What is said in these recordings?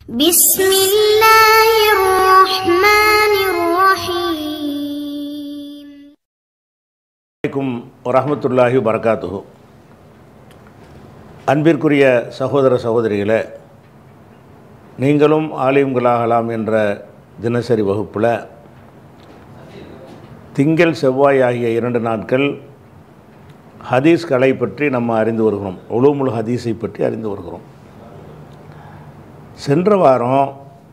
بسم الله الرحمن الرحيم அலைக்கும் வரஹமத்துல்லாஹி வரகாத்துஹு அன்பிற்குரிய சகோதர சகோதரிகளே நீங்களும் ஆலயங்களாகலாம் என்ற தினசரி வகுப்பில் திங்கள் செவ்வாய் ஆகிய இரண்டு நாட்கள் ஹதீஸ் கலை பற்றி நம்ம அறிந்து வருகிறோம் உலூமுல் ஹதீஸை பற்றி அறிந்து வருகிறோம் சென்ற வாரம்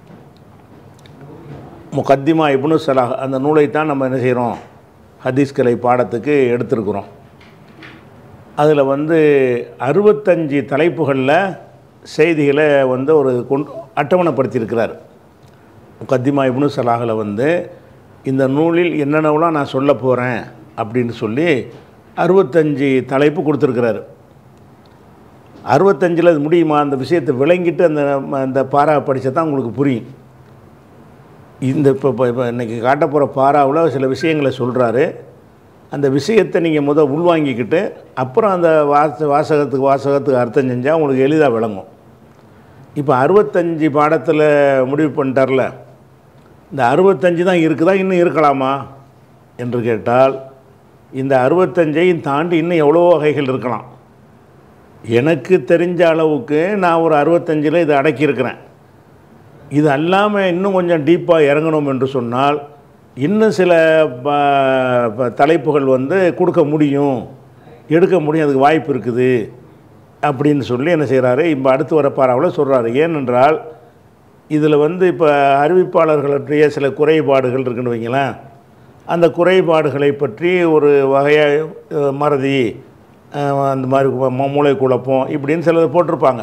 முகத்திமா இப்னு சலாஹ் அந்த நூலை தான் நம்ம என்ன செய்கிறோம் ஹதீஸ் கலை பாடத்துக்கு எடுத்திருக்கிறோம் அதில் வந்து அறுபத்தஞ்சு தலைப்புகளில் செய்திகளை வந்து ஒரு கொண்டு அட்டவணைப்படுத்தியிருக்கிறார் முகத்திமா இப்னு சலாஹில் வந்து இந்த நூலில் என்னென்னவெல்லாம் நான் சொல்ல போகிறேன் அப்படின்னு சொல்லி அறுபத்தஞ்சு தலைப்பு கொடுத்துருக்கிறாரு அறுபத்தஞ்சில் அது முடியுமா அந்த விஷயத்தை விளங்கிட்டு அந்த அந்த பாரா படித்தா தான் உங்களுக்கு புரியும் இந்த இப்போ இப்போ இப்போ இன்றைக்கி காட்ட போகிற பாராவில் சில விஷயங்களை சொல்கிறாரு அந்த விஷயத்தை நீங்கள் முத உள்வாங்கிக்கிட்டு அப்புறம் அந்த வாச வாசகத்துக்கு வாசகத்துக்கு அர்த்தம் செஞ்சால் உங்களுக்கு எளிதாக விளங்கும் இப்போ அறுபத்தஞ்சு பாடத்தில் முடிவு பண்ணிட்டார்ல இந்த அறுபத்தஞ்சு தான் இருக்குதா இன்னும் இருக்கலாமா என்று கேட்டால் இந்த அறுபத்தஞ்சையும் தாண்டி இன்னும் எவ்வளோ வகைகள் இருக்கலாம் எனக்கு தெரிஞ்ச அளவுக்கு நான் ஒரு அறுபத்தஞ்சில் இதை அடக்கியிருக்கிறேன் இது அல்லாமல் இன்னும் கொஞ்சம் டீப்பாக இறங்கணும் என்று சொன்னால் இன்னும் சில ப- ப- தலைப்புகள் வந்து கொடுக்க முடியும் எடுக்க முடியும் அதுக்கு வாய்ப்பு இருக்குது அப்படின்னு சொல்லி என்ன செய்கிறாரு இப்போ அடுத்து வர பாராவில் சொல்கிறாரு ஏனென்றால் இதில் வந்து இப்போ அறிவிப்பாளர்களுடைய சில குறைபாடுகள் இருக்குன்னு வைங்களேன் அந்த குறைபாடுகளை பற்றி ஒரு வகையாக மறதி அஹ், அந்த மாதிரி ம- மூளை குழப்பம் இப்படின்னு சிலது போட்டிருப்பாங்க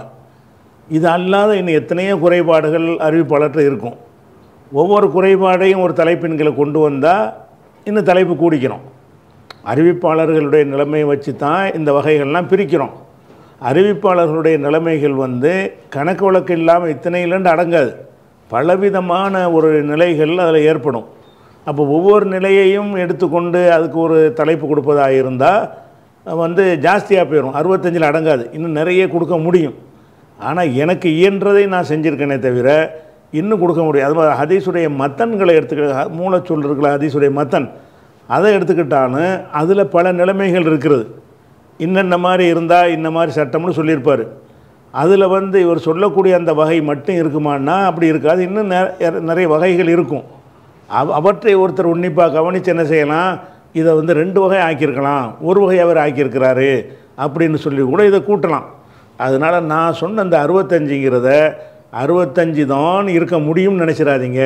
இது அல்லாத இன்னும் எத்தனையோ குறைபாடுகள் அறிவிப்பாளர்கிட்ட இருக்கும் ஒவ்வொரு குறைபாடையும் ஒரு தலைப்பின் கீழே கொண்டு வந்தால் இன்னும் தலைப்பு கூடிக்கிறோம் அறிவிப்பாளர்களுடைய நிலைமையை வச்சு தான் இந்த வகைகள்லாம் பிரிக்கிறோம் அறிவிப்பாளர்களுடைய நிலைமைகள் வந்து கணக்கு வழக்கு இல்லாமல் இத்தனையிலேருந்து அடங்காது பலவிதமான ஒரு நிலைகள் அதில் ஏற்படும் அப்போ ஒவ்வொரு நிலையையும் எடுத்துக்கொண்டு அதுக்கு ஒரு தலைப்பு கொடுப்பதாக இருந்தால் வந்து ஜாஸ்தியாக போயிடும் அறுபத்தஞ்சில் அடங்காது இன்னும் நிறைய கொடுக்க முடியும் ஆனால் எனக்கு இயன்றதை நான் செஞ்சுருக்கேனே தவிர இன்னும் கொடுக்க முடியும் அது மாதிரி ஹதீஸுடைய மத்தன்களை எடுத்துக்க மூலச்சொல் இருக்கிற ஹதீஸுடைய மத்தன் அதை எடுத்துக்கிட்டாலும் அதில் பல நிலைமைகள் இருக்கிறது இன்னென்ன மாதிரி இருந்தால் இந்த மாதிரி சட்டம்னு சொல்லியிருப்பார் அதில் வந்து இவர் சொல்லக்கூடிய அந்த வகை மட்டும் இருக்குமான்னா அப்படி இருக்காது இன்னும் நிற- நிறைய வகைகள் இருக்கும் அவ அவற்றை ஒருத்தர் உன்னிப்பாக கவனித்து என்ன செய்யலாம் இதை வந்து ரெண்டு வகை ஆக்கியிருக்கலாம் ஒரு வகை அவர் ஆக்கியிருக்கிறாரு அப்படின்னு சொல்லி கூட இதை கூட்டலாம் அதனால் நான் சொன்ன அந்த அறுபத்தஞ்சுங்கிறத அறுபத்தஞ்சு தான் இருக்க முடியும்னு நினச்சிடாதீங்க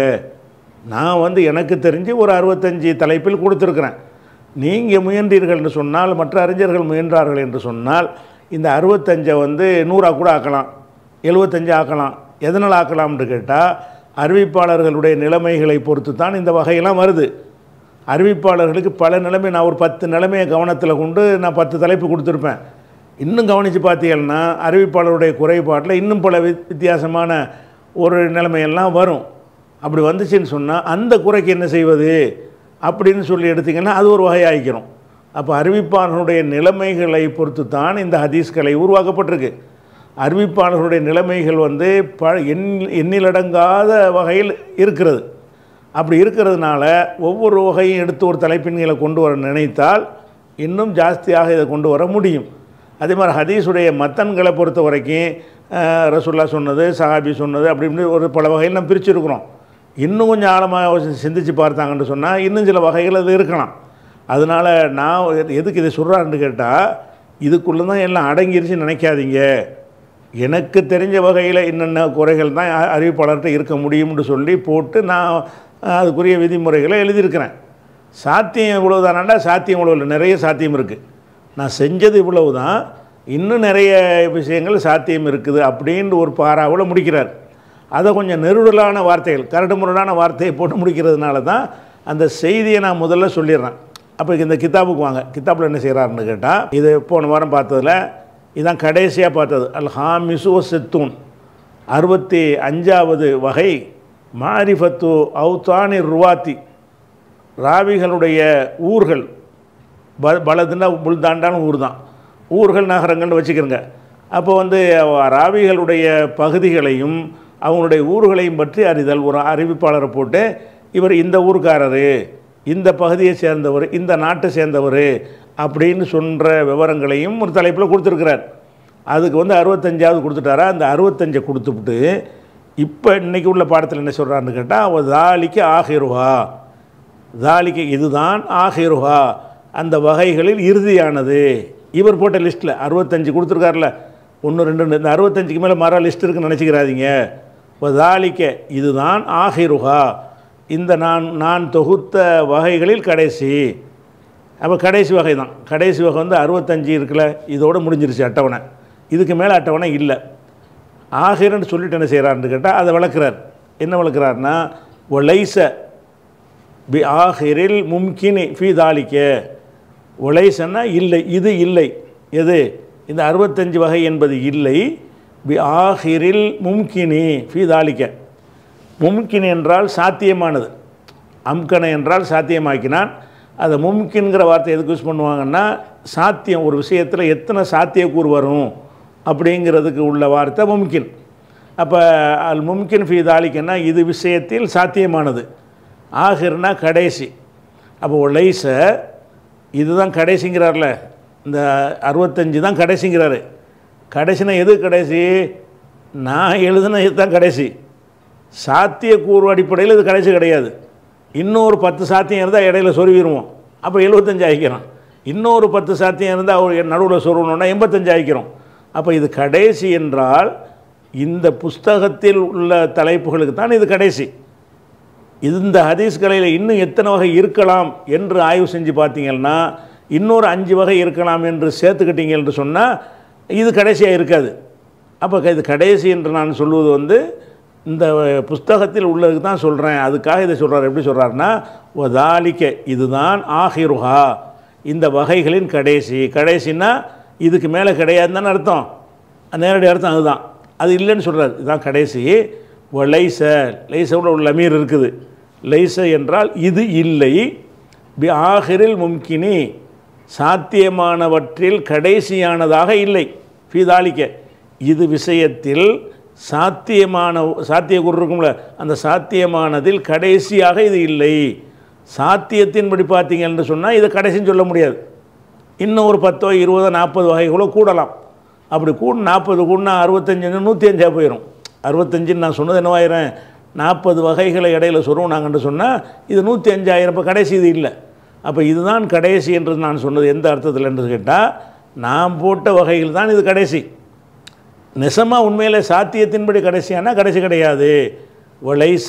நான் வந்து எனக்கு தெரிஞ்சு ஒரு அறுபத்தஞ்சு தலைப்பில் கொடுத்துருக்குறேன் நீங்கள் முயன்றீர்கள் என்று சொன்னால் மற்ற அறிஞர்கள் முயன்றார்கள் என்று சொன்னால் இந்த அறுபத்தஞ்சை வந்து நூறாக கூட ஆக்கலாம் எழுபத்தஞ்சு ஆக்கலாம் எதனால் ஆக்கலாம்னு கேட்டால் அறிவிப்பாளர்களுடைய நிலைமைகளை பொறுத்து தான் இந்த வகையெல்லாம் வருது அறிவிப்பாளர்களுக்கு பல நிலைமை நான் ஒரு பத்து நிலைமையை கவனத்தில் கொண்டு நான் பத்து தலைப்பு கொடுத்துருப்பேன் இன்னும் கவனித்து பார்த்தீங்கன்னா அறிவிப்பாளருடைய குறைபாட்டில் இன்னும் பல வி வித்தியாசமான ஒரு நிலைமையெல்லாம் வரும் அப்படி வந்துச்சுன்னு சொன்னால் அந்த குறைக்கு என்ன செய்வது அப்படின்னு சொல்லி எடுத்திங்கன்னா அது ஒரு வகையாகிக்கிறோம் அப்போ அறிவிப்பாளர்களுடைய நிலைமைகளை பொறுத்து தான் இந்த ஹதீஸ்களை உருவாக்கப்பட்டிருக்கு அறிவிப்பாளர்களுடைய நிலைமைகள் வந்து ப எண் எண்ணிலடங்காத வகையில் இருக்கிறது அப்படி இருக்கிறதுனால ஒவ்வொரு வகையும் எடுத்து ஒரு தலைப்பின்களை கொண்டு வர நினைத்தால் இன்னும் ஜாஸ்தியாக இதை கொண்டு வர முடியும் அதே மாதிரி ஹதீஸுடைய மத்தன்களை பொறுத்த வரைக்கும் அஹ், ரசூல்லா சொன்னது சஹாபி சொன்னது அப்படி இப்படி ஒரு பல வகையில் நம்ம பிரிச்சிருக்கிறோம் இன்னும் கொஞ்சம் ஆழமாக சிந்திச்சு பார்த்தாங்கன்னு சொன்னால் இன்னும் சில வகைகள் அது இருக்கலாம் அதனால் நான் எது- எதுக்கு இதை சொல்கிறாருன்னு கேட்டால் இதுக்குள்ளே தான் எல்லாம் அடங்கிருச்சுன்னு நினைக்காதீங்க எனக்கு தெரிஞ்ச வகையில் என்னென்ன குறைகள் தான் அ- அறிவிப்பாளர்கிட்ட இருக்க முடியும்னு சொல்லி போட்டு நான் அஹ், அதுக்குரிய விதிமுறைகளை எழுதியிருக்கிறேன் சாத்தியம் இவ்வளவு தானாண்டா சாத்தியம் இவ்வளவு இல்லை நிறைய சாத்தியம் இருக்குது நான் செஞ்சது இவ்வளவு தான் இன்னும் நிறைய விஷயங்கள் சாத்தியம் இருக்குது அப்படின்னு ஒரு பாராவில் முடிக்கிறார் அதை கொஞ்சம் நெருடலான வார்த்தைகள் கரடு முரடான வார்த்தையை போட்டு முடிக்கிறதுனால தான் அந்த செய்தியை நான் முதல்ல சொல்லிடுறேன் அப்போ இந்த கிதாபுக்கு வாங்க கிதாப்பில் என்ன செய்கிறாருன்னு கேட்டால் இது போன வாரம் பார்த்ததுல இதான் கடைசியாக பார்த்தது அல் ஹாமிசு செத்தூன் அறுபத்தி அஞ்சாவது வகை மாரிஃபத்து அவுத்தானி ருவாத்தி ராவிகளுடைய ஊர்கள் ப பலதுன்னா புல்தாண்டான ஊர் தான் ஊர்கள் நகரங்கள்னு வச்சுக்கிறோங்க அப்போ வந்து ராவிகளுடைய பகுதிகளையும் அவங்களுடைய ஊர்களையும் பற்றி அறிதல் ஒரு அறிவிப்பாளரை போட்டு இவர் இந்த ஊர்க்காரரு இந்த பகுதியை சேர்ந்தவர் இந்த நாட்டை சேர்ந்தவர் அப்படின்னு சொல்கிற விவரங்களையும் ஒரு தலைப்பில் கொடுத்துருக்கிறார் அதுக்கு வந்து அறுபத்தஞ்சாவது கொடுத்துட்டாரா அந்த அறுபத்தஞ்சை கொடுத்துவிட்டு இப்போ இன்னைக்கு உள்ள பாடத்தில் என்ன சொல்கிறான்னு கேட்டால் அவ தாலிக்கு ஆகிருவா தாலிக்கு இதுதான் ஆகிருஹா அந்த வகைகளில் இறுதியானது இவர் போட்ட லிஸ்ட்டில் அறுபத்தஞ்சு கொடுத்துருக்காருல ஒன்று ரெண்டு இந்த அறுபத்தஞ்சுக்கு மேலே மர லிஸ்ட் இருக்குன்னு நினச்சிக்கிறாதீங்க இப்போ தாலிக்க இதுதான் ஆகிருஹா இந்த நான் நான் தொகுத்த வகைகளில் கடைசி அப்போ கடைசி வகை தான் கடைசி வகை வந்து அறுபத்தஞ்சு இருக்குல்ல இதோட முடிஞ்சிருச்சு அட்டவணை இதுக்கு மேலே அட்டவணை இல்லை ஆகிரன்னு சொல்லிட்டு என்ன செய்கிறாருன்னு கேட்டால் அதை விளக்குறார் என்ன விளக்குறாருன்னா ஒலைச பி ஆஹிரில் மும்கினி ஃபி தாலிக்க ஒலைசன்னா இல்லை இது இல்லை எது இந்த அறுபத்தஞ்சு வகை என்பது இல்லை பி ஆஹிரில் மும்கினி ஃபி தாலிக்க மும்கின் என்றால் சாத்தியமானது அம்கன என்றால் சாத்தியமாக்கினான் அதை மும்கின்கிற வார்த்தை எதுக்கு யூஸ் பண்ணுவாங்கன்னா சாத்தியம் ஒரு விஷயத்தில் எத்தனை சாத்தியக்கூறு வரும் அப்படிங்கிறதுக்கு உள்ள வார்த்தை மும்கின் அப்போ அல் மும்கின் ஃபி தாலிக்கன்னா இது விஷயத்தில் சாத்தியமானது ஆகிர்னா கடைசி அப்போ லைச இதுதான் கடைசிங்கிறார்ல இந்த அறுபத்தஞ்சு தான் கடைசிங்கிறாரு கடைசினா எது கடைசி நான் எழுதுன இதுதான் கடைசி சாத்தியக்கூறு அடிப்படையில் இது கடைசி கிடையாது இன்னொரு பத்து சாத்தியம் இருந்தால் இடையில சொருவிடுவோம் அப்போ எழுபத்தஞ்சு ஆகிக்கிறோம் இன்னொரு பத்து சாத்தியம் இருந்தால் அவர் நடுவில் சொருவணுன்னா எண்பத்தஞ்சு ஆகிக்கிறோம் அப்போ இது கடைசி என்றால் இந்த புஸ்தகத்தில் உள்ள தலைப்புகளுக்கு தான் இது கடைசி இந்த ஹதீஸ் கலையில் இன்னும் எத்தனை வகை இருக்கலாம் என்று ஆய்வு செஞ்சு பார்த்தீங்கன்னா இன்னொரு அஞ்சு வகை இருக்கலாம் என்று சேர்த்துக்கிட்டீங்க என்று சொன்னால் இது கடைசியாக இருக்காது அப்போ இது கடைசி என்று நான் சொல்லுவது வந்து இந்த புஸ்தகத்தில் உள்ளதுக்கு தான் சொல்கிறேன் அதுக்காக இதை சொல்கிறார் எப்படி சொல்கிறாருன்னா ஒதாலிக்க இதுதான் ஆஹிருஹா இந்த வகைகளின் கடைசி கடைசின்னா இதுக்கு மேலே கிடையாதுன்னு தானே அர்த்தம் நேரடி அர்த்தம் அதுதான் அது இல்லைன்னு சொல்கிறார் இதுதான் கடைசி ஒ லைச லைசோட ஒரு லமீர் இருக்குது லைச என்றால் இது இல்லை பி ஆஹிரில் மும்கினி சாத்தியமானவற்றில் கடைசியானதாக இல்லை ஃபீதாலிக்க இது விஷயத்தில் சாத்தியமான சாத்தியக்கூறு இருக்கும்ல அந்த சாத்தியமானதில் கடைசியாக இது இல்லை சாத்தியத்தின்படி பார்த்தீங்கன்னு சொன்னால் இதை கடைசின்னு சொல்ல முடியாது இன்னும் ஒரு பத்தோ இருபதோ நாற்பது வகைகளோ கூடலாம் அப்படி கூட நாற்பது கூடனா அறுபத்தஞ்சு நூற்றி அஞ்சாக போயிடும் அறுபத்தஞ்சுன்னு நான் சொன்னது என்னவாயிரம் நாற்பது வகைகளை இடையில சொருவினாங்கன்னு சொன்னால் இது நூற்றி அஞ்சாயிரம் இப்போ கடைசி இது இல்லை அப்போ இதுதான் கடைசி என்று நான் சொன்னது எந்த அர்த்தத்தில் என்று கேட்டால் நான் போட்ட வகையில் தான் இது கடைசி நெசமாக உண்மையில் சாத்தியத்தின்படி கடைசியானா கடைசி கிடையாது ஒலைச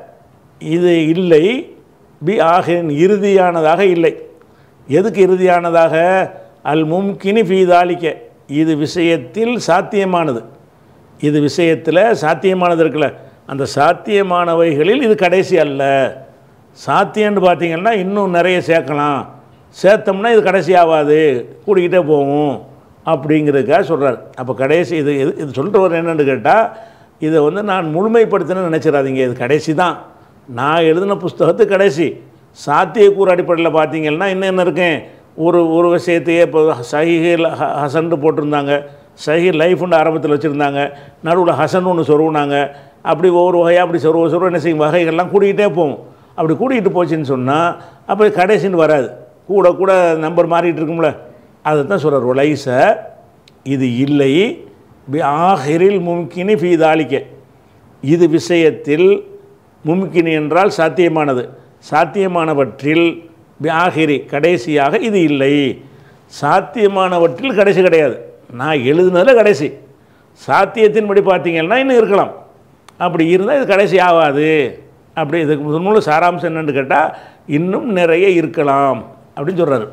இது இல்லை பி ஆகின் இறுதியானதாக இல்லை எதுக்கு இறுதியானதாக அல் மும்கினி ஃபீதாலிக்க இது விஷயத்தில் சாத்தியமானது இது விஷயத்தில் சாத்தியமானது இருக்குல்ல அந்த சாத்தியமானவைகளில் இது கடைசி அல்ல சாத்தியம்னு பார்த்தீங்கன்னா இன்னும் நிறைய சேர்க்கலாம் சேர்த்தோம்னா இது கடைசி ஆகாது கூடிக்கிட்டே போகும் அப்படிங்கிறதுக்காக சொல்கிறார் அப்போ கடைசி இது இது இது சொல்கிறவர் என்னென்னு கேட்டால் இதை வந்து நான் முழுமைப்படுத்தினு நினச்சிடாதீங்க இது கடைசி தான் நான் எழுதின புஸ்தகத்து கடைசி சாத்தியக்கூறு அடிப்படையில் பார்த்தீங்கன்னா இன்னும் என்ன இருக்கேன் ஒரு ஒரு விஷயத்தையே இப்போ சஹிஹில் ஹசன்னு போட்டிருந்தாங்க சஹி லைஃப்னு ஆரம்பத்தில் வச்சுருந்தாங்க நடுவில் ஹசன் ஒன்று சொருவுனாங்க அப்படி ஒவ்வொரு வகையாக அப்படி சொருவ சொருவ என்ன செய்யும் வகைகள்லாம் கூடிக்கிட்டே போகும் அப்படி கூட்டிகிட்டு போச்சுன்னு சொன்னால் அப்போ கடைசின்னு வராது கூட கூட நம்பர் மாறிட்டு இருக்கும்ல அதை தான் சொல்கிறார் ஒலைச இது இல்லை பி ஆஹிரில் மும்கினி ஃபீதாலிக்க இது விஷயத்தில் மும்கினி என்றால் சாத்தியமானது சாத்தியமானவற்றில் பி ஆஹிரி கடைசியாக இது இல்லை சாத்தியமானவற்றில் கடைசி கிடையாது நான் எழுதுனதில் கடைசி சாத்தியத்தின்படி பார்த்தீங்கன்னா இன்னும் இருக்கலாம் அப்படி இருந்தால் இது கடைசி ஆகாது அப்படி இதுக்கு முழு சாராம்சம் என்னன்னு கேட்டால் இன்னும் நிறைய இருக்கலாம் அப்படின்னு சொல்கிறாரு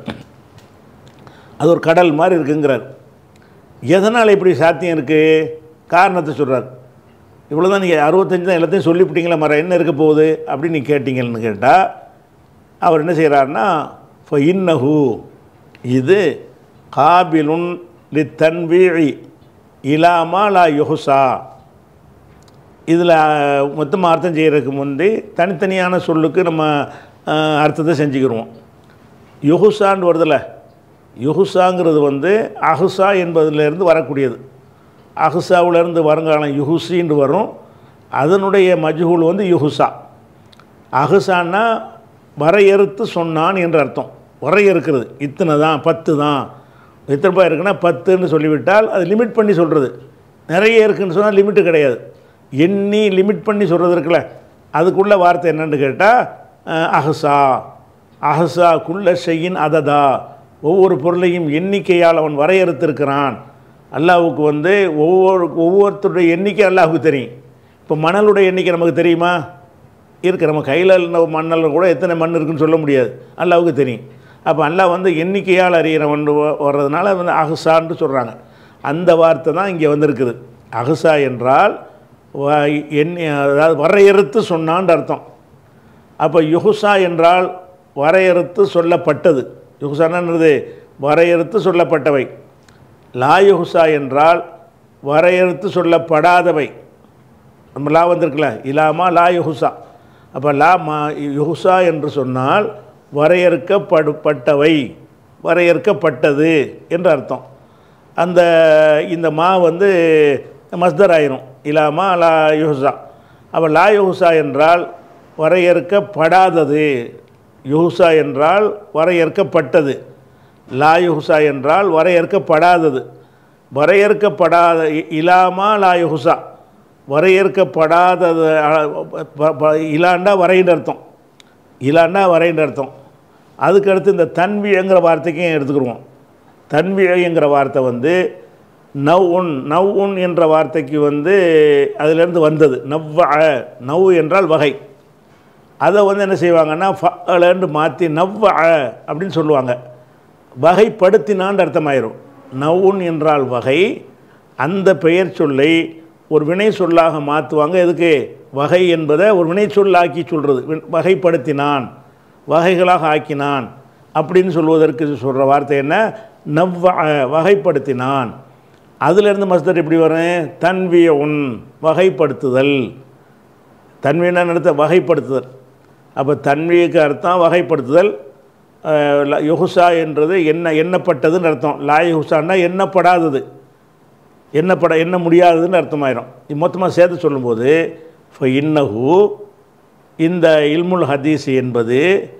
அது ஒரு கடல் மாதிரி இருக்குங்கிறார் எதனால் இப்படி சாத்தியம் இருக்குது காரணத்தை சொல்கிறார் இவ்வளோ தான் நீங்கள் அறுபத்தஞ்சு தான் எல்லாத்தையும் சொல்லிவிட்டீங்களா மரம் என்ன இருக்க போகுது அப்படின்னு நீ கேட்டீங்கன்னு கேட்டால் அவர் என்ன செய்கிறாருன்னா ஃப இன்னஹு இது காபிலுன் லி தன்வீழி இலாமா லா யுஹுசா இதில் மொத்தமாக அர்த்தம் செய்கிறதுக்கு முந்தி தனித்தனியான சொல்லுக்கு நம்ம அஹ், அர்த்தத்தை செஞ்சுக்கிடுவோம் யுஹுசான்னு வருதுல்ல யுஹுசாங்கிறது வந்து அஹுசா என்பதிலிருந்து வரக்கூடியது அஹுசாவிலேருந்து வருங்காலம் யுஹுசின்னு வரும் அதனுடைய மஜ்ஹூல் வந்து யுஹுசா அஹுசான்னா வரையறுத்து சொன்னான் என்று அர்த்தம் வரையறுக்கிறது இத்தனை தான் பத்து தான் எத்தனை ரூபாய் இருக்குன்னா பத்துன்னு சொல்லிவிட்டால் அது லிமிட் பண்ணி சொல்கிறது நிறைய இருக்குன்னு சொன்னால் லிமிட்டு கிடையாது எண்ணி லிமிட் பண்ணி சொல்கிறது இருக்குல்ல அதுக்குள்ள வார்த்தை என்னன்னு கேட்டால் அஹசா அஹசா குள்ள செய்யின் அததா ஒவ்வொரு பொருளையும் எண்ணிக்கையால் அவன் வரையறுத்திருக்கிறான் அல்லாஹ்வுக்கு வந்து ஒவ்வொரு ஒவ்வொருத்தருடைய எண்ணிக்கை அல்லாஹ்வுக்கு தெரியும் இப்போ மணலுடைய எண்ணிக்கை நமக்கு தெரியுமா இருக்கு நம்ம கையில் இருந்த மண்ணில் கூட எத்தனை மண் இருக்குன்னு சொல்ல முடியாது அல்லாவுக்கு தெரியும் அப்போ அல்லாஹ் வந்து எண்ணிக்கையால் அறிகிறவன் வ- வர்றதுனால வந்து அஹ்சான்னு சொல்கிறாங்க அந்த வார்த்தை தான் இங்கே வந்திருக்குது அஹ்சா என்றால் வ- எண்ணி அதாவது வரையறுத்து சொன்னான்னு அர்த்தம் அப்போ யுகுசா என்றால் வரையறுத்து சொல்லப்பட்டது யுகுசானது வரையறுத்து சொல்லப்பட்டவை லா யுகுசா என்றால் வரையறுத்து சொல்லப்படாதவை நம்ம லா வந்திருக்குல்ல இலாமா லா யுகுசா அப்போ லா மா யுகுசா என்று சொன்னால் வரையறுக்கப்படப்பட்டவை வரையறுக்கப்பட்டது என்று அர்த்தம் அந்த இந்த மா வந்து மஸ்தர் ஆயிரும் இலாமா லா யுகுசா அப்போ லா யுகுசா என்றால் வரையறுக்கப்படாதது யுகுசா என்றால் வரையறுக்கப்பட்டது லா யுகுசா என்றால் வரையறுக்கப்படாதது வரையறுக்கப்படாத இ- இலாமா லா யுகுசா வரையறுக்கப்படாதது அ- ப- ப- இலாண்டா வரைன்னு அர்த்தம் இலாண்டா வரைன்னு அர்த்தம் அதுக்கடுத்து இந்த தன்வியங்கிற வார்த்தைக்கும் எடுத்துக்கிடுவோம் தன்வியங்கிற வார்த்தை வந்து நவ் உன் நவ் உன் என்ற வார்த்தைக்கு வந்து அதிலிருந்து வந்தது நவ்வ நவ் என்றால் வகை அதை வந்து என்ன செய்வாங்கன்னா ஃபலன்னு மாற்றி நவ்வ அப்படின்னு சொல்லுவாங்க வகைப்படுத்தினான்னு அர்த்தமாயிரும் நவுன் என்றால் வகை அந்த பெயர் சொல்லை ஒரு வினை சொல்லாக மாற்றுவாங்க எதுக்கு வகை என்பதை ஒரு வினை சொல்லாக்கி சொல்கிறது வகைப்படுத்தினான் வகைகளாக ஆக்கினான் அப்படின்னு சொல்வதற்கு சொல்கிற வார்த்தை என்ன நவ்வ வகைப்படுத்தினான் அதிலிருந்து மஸ்தர் எப்படி வரும் தன்விய உன் வகைப்படுத்துதல் தன்வியனா நடத்த வகைப்படுத்துதல் அப்போ தன்வியக்கு அர்த்தம் வகைப்படுத்துதல் அஹ், ல- யுகுசா என்றது என்ன எண்ணப்பட்டதுன்னு அர்த்தம் லா யுகுசான்னா எண்ணப்படாதது எண்ணப்பட எண்ண முடியாததுன்னு அர்த்தமாயிரும் இது மொத்தமாக சேர்த்து சொல்லும்போது இப்போ இன்னஹு இந்த இல்முல் ஹதீஸ் என்பது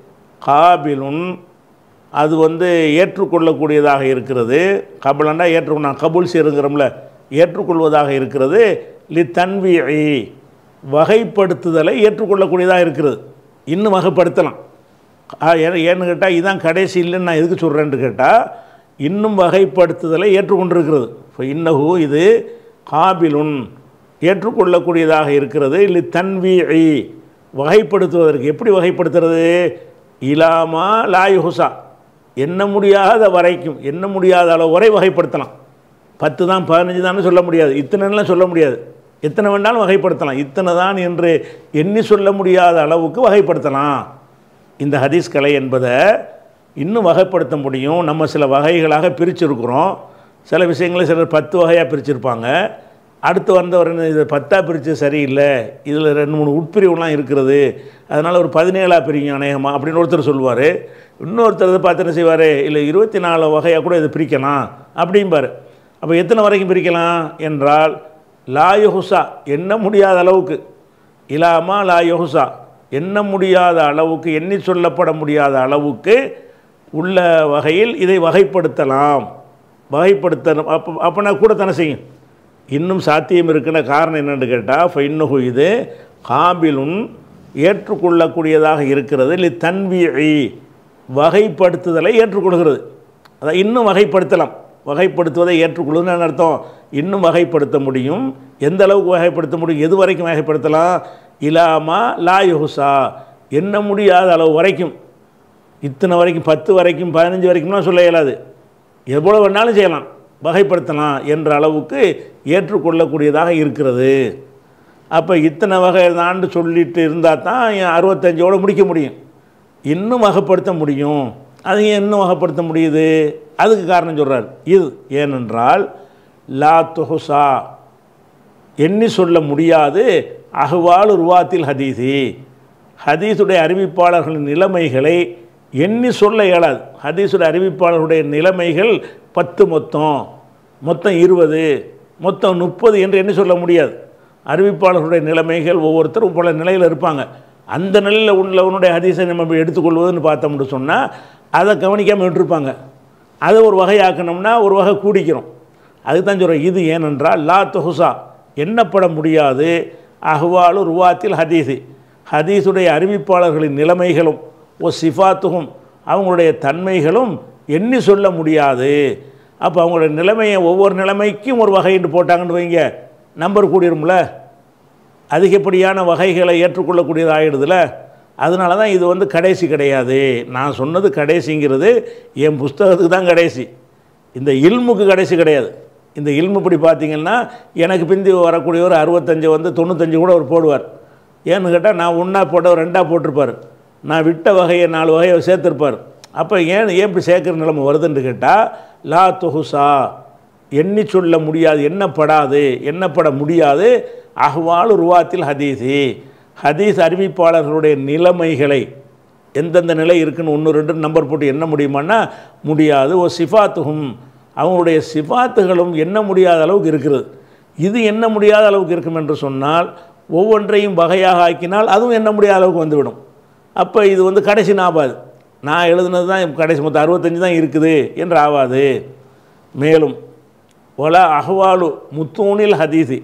காபிலுன் அது வந்து ஏற்றுக்கொள்ளக்கூடியதாக இருக்கிறது கபலண்டா ஏற்றுக்கொண்டா கபூல் செய்கிறோங்கிறோம்ல ஏற்றுக்கொள்வதாக இருக்கிறது லி தன்வியை வகைப்படுத்துதலை ஏற்றுக்கொள்ளக்கூடியதாக இருக்கிறது இன்னும் வகைப்படுத்தலாம் ஆ, ஏன்னு ஏன்னு கேட்டால் இதான் கடைசி இல்லைன்னு நான் எதுக்கு சொல்கிறேன்னு கேட்டால் இன்னும் வகைப்படுத்துதலை ஏற்றுக்கொண்டிருக்கிறது இப்போ இன்னஹு இது காபிலுன் ஏற்றுக்கொள்ளக்கூடியதாக இருக்கிறது இல்லை தன்வீஐ வகைப்படுத்துவதற்கு எப்படி வகைப்படுத்துறது இலாமா லாயுஹுசா எண்ண முடியாத வரைக்கும் எண்ண முடியாத அளவு வரை வகைப்படுத்தலாம் பத்து தான் பதினஞ்சு தான் சொல்ல முடியாது இத்தனைலாம் சொல்ல முடியாது எத்தனை வேணாலும் வகைப்படுத்தலாம் இத்தனை தான் என்று எண்ணி சொல்ல முடியாத அளவுக்கு வகைப்படுத்தலாம் இந்த ஹதீஸ் கலை என்பதை இன்னும் வகைப்படுத்த முடியும் நம்ம சில வகைகளாக பிரிச்சிருக்கிறோம் சில விஷயங்களை சிலர் பத்து வகையாக பிரிச்சிருப்பாங்க அடுத்து வந்தவர் என்ன இது பத்தாக பிரித்து சரியில்லை இதில் ரெண்டு மூணு உட்பிரிவுலாம் இருக்கிறது அதனால் ஒரு பதினேழாக பிரிங்க அநேகமாக அப்படின்னு ஒருத்தர் சொல்லுவார் இன்னொருத்தர் இதை பார்த்து என்ன செய்வார் இல்லை இருபத்தி நாலு வகையாக கூட இதை பிரிக்கலாம் அப்படிம்பார் அப்போ எத்தனை வரைக்கும் பிரிக்கலாம் என்றால் லாயுஹுசா எண்ண முடியாத அளவுக்கு இலாமா லாயுஹுசா எண்ண முடியாத அளவுக்கு எண்ணி சொல்லப்பட முடியாத அளவுக்கு உள்ள வகையில் இதை வகைப்படுத்தலாம் வகைப்படுத்தணும் அப்போ அப்போனா கூட தானே செய்யும் இன்னும் சாத்தியம் இருக்குன காரணம் என்னென்னு கேட்டால் இப்போ இன்னும் இது காபிலுன் ஏற்றுக்கொள்ளக்கூடியதாக இருக்கிறது இல்லை தன்வியை வகைப்படுத்துதலை ஏற்றுக்கொள்கிறது அதான் இன்னும் வகைப்படுத்தலாம் வகைப்படுத்துவதை ஏற்றுக்கொள்ளுன்னு அர்த்தம் இன்னும் வகைப்படுத்த முடியும் எந்த அளவுக்கு வகைப்படுத்த முடியும் எது வரைக்கும் வகைப்படுத்தலாம் இலாமா லா யுஹுசா எண்ண முடியாத அளவு வரைக்கும் இத்தனை வரைக்கும் பத்து வரைக்கும் பதினஞ்சு வரைக்கும்லாம் சொல்ல இயலாது எவ்வளோ வேணாலும் செய்யலாம் வகைப்படுத்தலாம் என்ற அளவுக்கு ஏற்றுக்கொள்ளக்கூடியதாக இருக்கிறது அப்போ இத்தனை வகை தாண்டு சொல்லிட்டு இருந்தால் தான் அறுபத்தஞ்சோட முடிக்க முடியும் இன்னும் வகைப்படுத்த முடியும் அது ஏன் இன்னும் வகைப்படுத்த முடியுது அதுக்கு காரணம் சொல்கிறார் இது ஏனென்றால் லா துஹுசா எண்ணி சொல்ல முடியாது அஹ்வால் உருவாத்தில் ஹதீசி ஹதீஸுடைய அறிவிப்பாளர்களின் நிலைமைகளை எண்ணி சொல்ல இயலாது ஹதீஸுடைய அறிவிப்பாளர்களுடைய நிலைமைகள் பத்து மொத்தம் மொத்தம் இருபது மொத்தம் முப்பது என்று எண்ணி சொல்ல முடியாது அறிவிப்பாளர்களுடைய நிலைமைகள் ஒவ்வொருத்தரும் பல நிலையில் இருப்பாங்க அந்த நிலையில் உள்ளவனுடைய ஹதீஸை நம்ம எடுத்துக்கொள்வதுன்னு பார்த்தோம்னு சொன்னால் அதை கவனிக்காமல் விட்டுருப்பாங்க அதை ஒரு வகையாக்கணும்னா ஒரு வகை கூடிக்கிறோம் அதுக்கு தான் சொல்கிறேன் இது ஏனென்றால் லா தொகுசா எண்ணப்பட முடியாது அஹ்வாலு ருவாத்தில் ஹதீஸு ஹதீஸுடைய அறிவிப்பாளர்களின் நிலைமைகளும் ஓ சிஃபாத்துகும் அவங்களுடைய தன்மைகளும் எண்ணி சொல்ல முடியாது அப்போ அவங்களுடைய நிலைமையை ஒவ்வொரு நிலைமைக்கும் ஒரு வகைன்னு போட்டாங்கன்னு வைங்க நம்பர் கூடிரும்ல அதிகப்படியான வகைகளை ஏற்றுக்கொள்ளக்கூடியது ஆகிடுதுல அதனால தான் இது வந்து கடைசி கிடையாது நான் சொன்னது கடைசிங்கிறது என் புஸ்தகத்துக்கு தான் கடைசி இந்த இல்முக்கு கடைசி கிடையாது இந்த இல்மு இப்படி பார்த்தீங்கன்னா எனக்கு பிந்தி வரக்கூடிய ஒரு அறுபத்தஞ்சு வந்து தொண்ணூத்தஞ்சு கூட அவர் போடுவார் ஏன்னு கேட்டால் நான் ஒன்றா போட்ட ரெண்டாக போட்டிருப்பார் நான் விட்ட வகையை நாலு வகையை சேர்த்துருப்பார் அப்போ ஏன் ஏன் இப்படி சேர்க்குற நிலைமை வருதுன்னு கேட்டால் லா தொகுசா எண்ணி சொல்ல முடியாது எண்ணப்படாது எண்ணப்பட முடியாது அஹ்வாலு ருவாத்தில் ஹதீஸி ஹதீஸ் அறிவிப்பாளர்களுடைய நிலைமைகளை எந்தெந்த நிலை இருக்குன்னு ஒன்று ரெண்டு நம்பர் போட்டு எண்ண முடியுமான்னா முடியாது ஓ சிஃபாத்துகும் அவங்களுடைய சிஃபாத்துகளும் எண்ண முடியாத அளவுக்கு இருக்கிறது இது எண்ண முடியாத அளவுக்கு இருக்கும் என்று சொன்னால் ஒவ்வொன்றையும் வகையாக ஆக்கினால் அதுவும் எண்ண முடியாத அளவுக்கு வந்துவிடும் அப்போ இது வந்து கடைசி நாபாது நான் எழுதுனது தான் கடைசி மொத்தம் அறுபத்தஞ்சு தான் இருக்குது என்று ஆவாது மேலும் ஒல அஹ்வாலு முத்தூனில் ஹதீஸி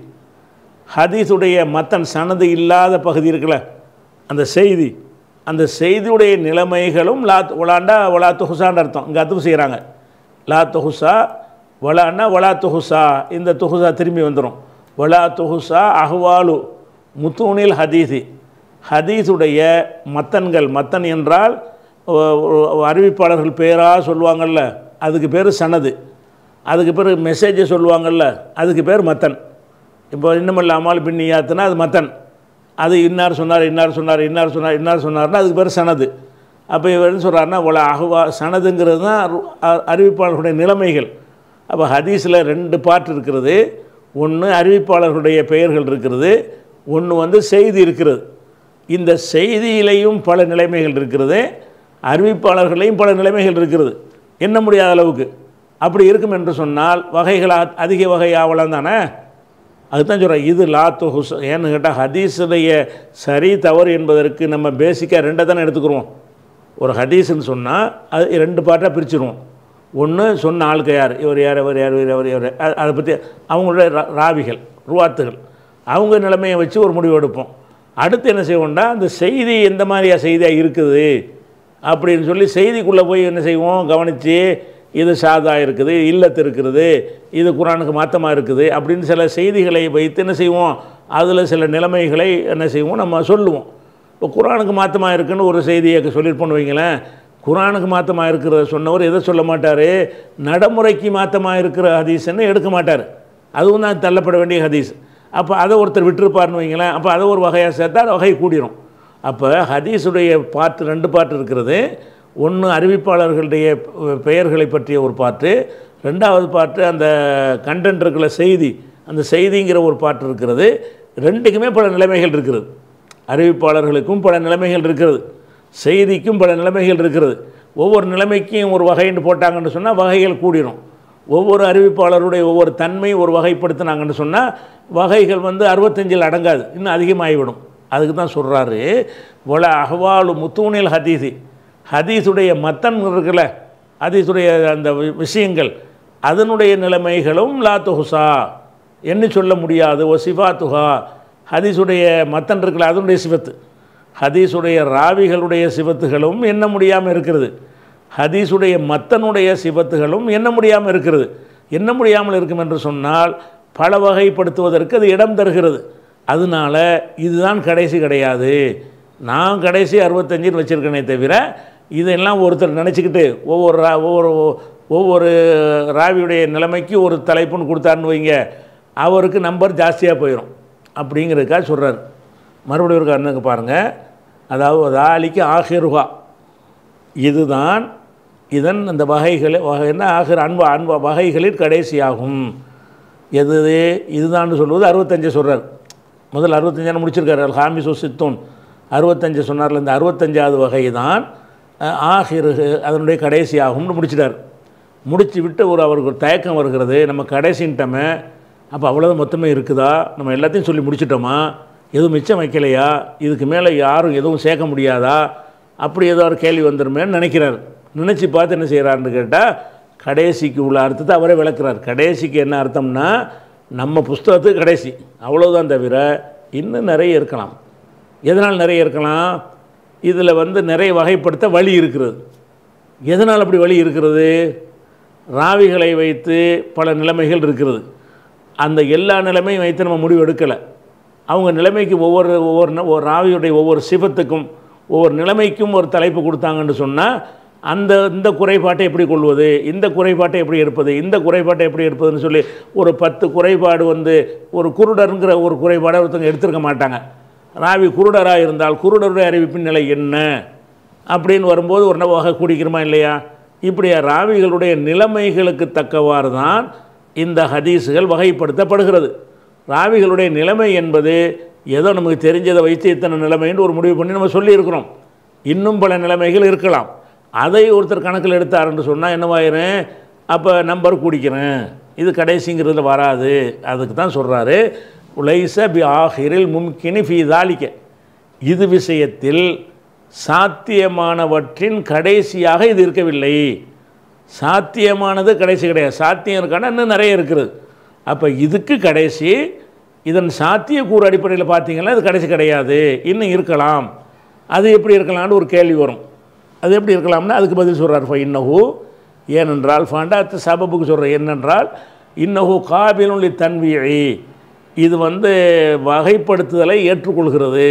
ஹதீஸுடைய மத்தன் சனது இல்லாத பகுதி இருக்குல்ல அந்த செய்தி அந்த செய்தியுடைய நிலைமைகளும் லா ஒலாண்டா ஒலா துஹுசான்னு அர்த்தம் இங்கே அத்துப்பு செய்கிறாங்க லா துஹுசா வலான்னா வலா துஹுசா இந்த துஹுசா திரும்பி வந்துடும் வலா துஹுசா அஹ்வாலு முத்தூனில் ஹதீஸி ஹதீஸுடைய மத்தன்கள் மத்தன் என்றால் ஒ- ஒ- அறிவிப்பாளர்கள் பேராக சொல்லுவாங்கள்ல அதுக்கு பேர் சனது அதுக்கு பேர் மெசேஜை சொல்லுவாங்கள்ல அதுக்கு பேர் மத்தன் இப்போ இன்னமல்ல அமால் பின்னியாத்துனா அது மத்தன் அது இன்னார் சொன்னார் இன்னார் சொன்னார் இன்னார் சொன்னார் இன்னார் சொன்னார்னா அதுக்கு பேர் சனது அப்போ இவர் என்ன சொல்கிறாருன்னா உல அகுவா சனதுங்கிறது தான் அரு- அ- அறிவிப்பாளர்களுடைய நிலைமைகள் அப்போ ஹதீஸில் ரெண்டு பார்ட் இருக்கிறது ஒன்று அறிவிப்பாளர்களுடைய பெயர்கள் இருக்கிறது ஒன்று வந்து செய்தி இருக்கிறது இந்த செய்தியிலையும் பல நிலைமைகள் இருக்கிறது அறிவிப்பாளர்களையும் பல நிலைமைகள் இருக்கிறது எண்ண முடியாத அளவுக்கு அப்படி இருக்கும் என்று சொன்னால் வகைகள் அ- அதிக வகை ஆவலாம் தானே அதுதான் சொல்கிறேன் இது லா தொகுஸ் ஏன்னு கேட்டால் ஹதீஸுடைய சரி தவறு என்பதற்கு நம்ம பேசிக்காக ரெண்டை தானே எடுத்துக்கிறோம் ஒரு ஹதீஸ்னு சொன்னால் அது ரெண்டு பார்ட்டாக பிரிச்சிருவோம் ஒன்று சொன்ன ஆளுக்கு யார் இவர் யார் இவர் யார் இவர் யார் இவர் அ- அதை பற்றி அவங்களுடைய ரா- ராவிகள் ருவாத்துகள் அவங்க நிலைமையை வச்சு ஒரு முடிவு எடுப்போம் அடுத்து என்ன செய்வோம்னா அந்த செய்தி எந்த மாதிரியா செய்தியாக இருக்குது அப்படின்னு சொல்லி செய்திக்குள்ளே போய் என்ன செய்வோம் கவனித்து இது சாதா இருக்குது இல்லத்து இருக்கிறது இது குரானுக்கு மாற்றமாக இருக்குது அப்படின்னு சில செய்திகளை வைத்து என்ன செய்வோம் அதில் சில நிலைமைகளை என்ன செய்வோம் நம்ம சொல்லுவோம் இப்போ குரானுக்கு மாற்றமாக இருக்குன்னு ஒரு செய்தியை சொல்லியிருப்போன்னு வைங்களேன் குரானுக்கு மாற்றமாக இருக்கிறத சொன்னவர் எதை சொல்ல மாட்டார் நடைமுறைக்கு மாற்றமாக இருக்கிற ஹதீஸ்ன்னு எடுக்க மாட்டார் அதுவும் தான் தள்ளப்பட வேண்டிய ஹதீஸ் அப்போ அதை ஒருத்தர் விட்டுருப்பார்னு வைங்களேன் அப்போ அதை ஒரு வகையாக சேர்த்தா அந்த வகை கூடிரும் அப்போ ஹதீஸுடைய பாட்டு ரெண்டு பாட்டு இருக்கிறது ஒன்று அறிவிப்பாளர்களுடைய பெ- பெயர்களை பற்றிய ஒரு பாட்டு ரெண்டாவது பாட்டு அந்த கண்டென்ட் இருக்கிற செய்தி அந்த செய்திங்கிற ஒரு பாட்டு இருக்கிறது ரெண்டுக்குமே பல நிலைமைகள் இருக்கிறது அறிவிப்பாளர்களுக்கும் பல நிலைமைகள் இருக்கிறது செய்திக்கும் பல நிலைமைகள் இருக்கிறது ஒவ்வொரு நிலைமைக்கும் ஒரு வகைன்னு போட்டாங்கன்னு சொன்னால் வகைகள் கூடிரும் ஒவ்வொரு அறிவிப்பாளருடைய ஒவ்வொரு தன்மை ஒரு வகைப்படுத்தினாங்கன்னு சொன்னால் வகைகள் வந்து அறுபத்தஞ்சில் அடங்காது இன்னும் அதிகமாகிவிடும் அதுக்கு தான் சொல்கிறாரு ஒல அஹ்வாலு முத்தூனில் ஹதீஸி ஹதீஸுடைய மத்தன் இருக்குல்ல ஹதீஸுடைய அந்த வி- விஷயங்கள் அதனுடைய நிலைமைகளும் லா தொகுசா என்ன சொல்ல முடியாது ஓ சிஃபாத்துஹா ஹதீஸுடைய மத்தன் இருக்குல்ல அதனுடைய சிவத்து ஹதீஸுடைய ராவிகளுடைய சிவத்துகளும் எண்ண முடியாமல் இருக்கிறது ஹதீஸுடைய மத்தனுடைய சிவத்துகளும் எண்ண முடியாமல் இருக்கிறது எண்ண முடியாமல் இருக்கும் என்று சொன்னால் பல வகைப்படுத்துவதற்கு அது இடம் தருகிறது அதனால இதுதான் கடைசி கிடையாது நான் கடைசி அறுபத்தஞ்சுன்னு வச்சுருக்கேனே தவிர இதெல்லாம் ஒருத்தர் நினச்சிக்கிட்டு ஒவ்வொரு ரா ஒவ்வொரு ஒவ்வொரு ராவியுடைய நிலைமைக்கு ஒரு தலைப்புன்னு கொடுத்தாருன்னு வைங்க அவருக்கு நம்பர் ஜாஸ்தியாக போயிடும் அப்படிங்கிறதுக்காக சொல்கிறார் மறுபடியும் ஒரு கண்ணுக்கு பாருங்கள் அதாவது தாலிக்கு ஆஹிருகா இதுதான் இதன் அந்த வகைகளை வகை என்ன ஆகிற அன்பு அன்பு வகைகளில் கடைசியாகும் எது இதுதான் சொல்லுவது அறுபத்தஞ்சு சொல்கிறார் முதல் அறுபத்தஞ்சான முடிச்சிருக்காரு அல் ஹாமிசு சித்தூன் அறுபத்தஞ்சு சொன்னார்ல இந்த அறுபத்தஞ்சாவது வகை தான் அஹ், ஆகிரு அதனுடைய கடைசியாகும்னு முடிச்சிட்டார் முடிச்சு விட்டு ஒரு அவருக்கு ஒரு தயக்கம் வருகிறது நம்ம கடைசின்ட்டமே அப்போ அவ்வளோதான் மொத்தமே இருக்குதா நம்ம எல்லாத்தையும் சொல்லி முடிச்சிட்டோமா எதுவும் மிச்சம் வைக்கலையா இதுக்கு மேலே யாரும் எதுவும் சேர்க்க முடியாதா அப்படி ஏதோ ஒரு கேள்வி வந்துருமேன்னு நினைக்கிறார் நினச்சி பார்த்து என்ன செய்கிறாருன்னு கேட்டால் கடைசிக்கு உள்ள அர்த்தத்தை அவரே விளக்குறார் கடைசிக்கு என்ன அர்த்தம்னா நம்ம புஸ்தகத்துக்கு கடைசி அவ்வளோதான் தவிர இன்னும் நிறைய இருக்கலாம் எதனால் நிறைய இருக்கலாம் இதில் வந்து நிறைய வகைப்படுத்த வழி இருக்கிறது எதனால் அப்படி வழி இருக்கிறது ராவிகளை வைத்து பல நிலைமைகள் இருக்கிறது அந்த எல்லா நிலைமையும் வைத்து நம்ம முடிவு எடுக்கலை அவங்க நிலைமைக்கு ஒவ்வொரு ஒவ்வொரு ந- ஒரு ராவியுடைய ஒவ்வொரு சிபத்துக்கும் ஒவ்வொரு நிலைமைக்கும் ஒரு தலைப்பு கொடுத்தாங்கன்னு சொன்னால் அந்த இந்த குறைபாட்டை எப்படி கொள்வது இந்த குறைபாட்டை எப்படி எடுப்பது இந்த குறைபாட்டை எப்படி எடுப்பதுன்னு சொல்லி ஒரு பத்து குறைபாடு வந்து ஒரு குருடருங்கிற ஒரு குறைபாடை ஒருத்தவங்க எடுத்திருக்க மாட்டாங்க ராவி குருடராக இருந்தால் குருடருடைய அறிவிப்பின் நிலை என்ன அப்படின்னு வரும்போது ஒரு நம்ம வகை குடிக்கிறோமா இல்லையா இப்படி ராவிகளுடைய நிலைமைகளுக்கு தக்கவாறு தான் இந்த ஹதீஸுகள் வகைப்படுத்தப்படுகிறது ராவிகளுடைய நிலைமை என்பது ஏதோ நமக்கு தெரிஞ்சதை வைத்து இத்தனை நிலைமைன்னு ஒரு முடிவு பண்ணி நம்ம சொல்லியிருக்கிறோம் இன்னும் பல நிலைமைகள் இருக்கலாம் அதை ஒருத்தர் கணக்கில் எடுத்தாருன்னு சொன்னால் என்னவாயிரும் அப்போ நம்பர் குடிக்கிறேன் இது கடைசிங்கிறதுல வராது அதுக்கு தான் சொல்கிறாரு உலைச பி ஆஹிரில் மும்கினி ஃபி தாலிக்க இது விஷயத்தில் சாத்தியமானவற்றின் கடைசியாக இது இருக்கவில்லை சாத்தியமானது கடைசி கிடையாது சாத்தியம் இருக்கானா இன்னும் நிறைய இருக்குது அப்போ இதுக்கு கடைசி இதன் சாத்தியக்கூறு அடிப்படையில் பார்த்தீங்கன்னா இது கடைசி கிடையாது இன்னும் இருக்கலாம் அது எப்படி இருக்கலாம்னு ஒரு கேள்வி வரும் அது எப்படி இருக்கலாம்னா அதுக்கு பதில் சொல்கிறார் ஃபா இன்னஹு ஏனென்றால் ஃபண்டாத்து சபபுக்கு சொல்கிற என்னென்றால் இன்னஹு காபிலுள்ளி தன்வியை இது வந்து வகைப்படுத்துதலை ஏற்றுக்கொள்கிறது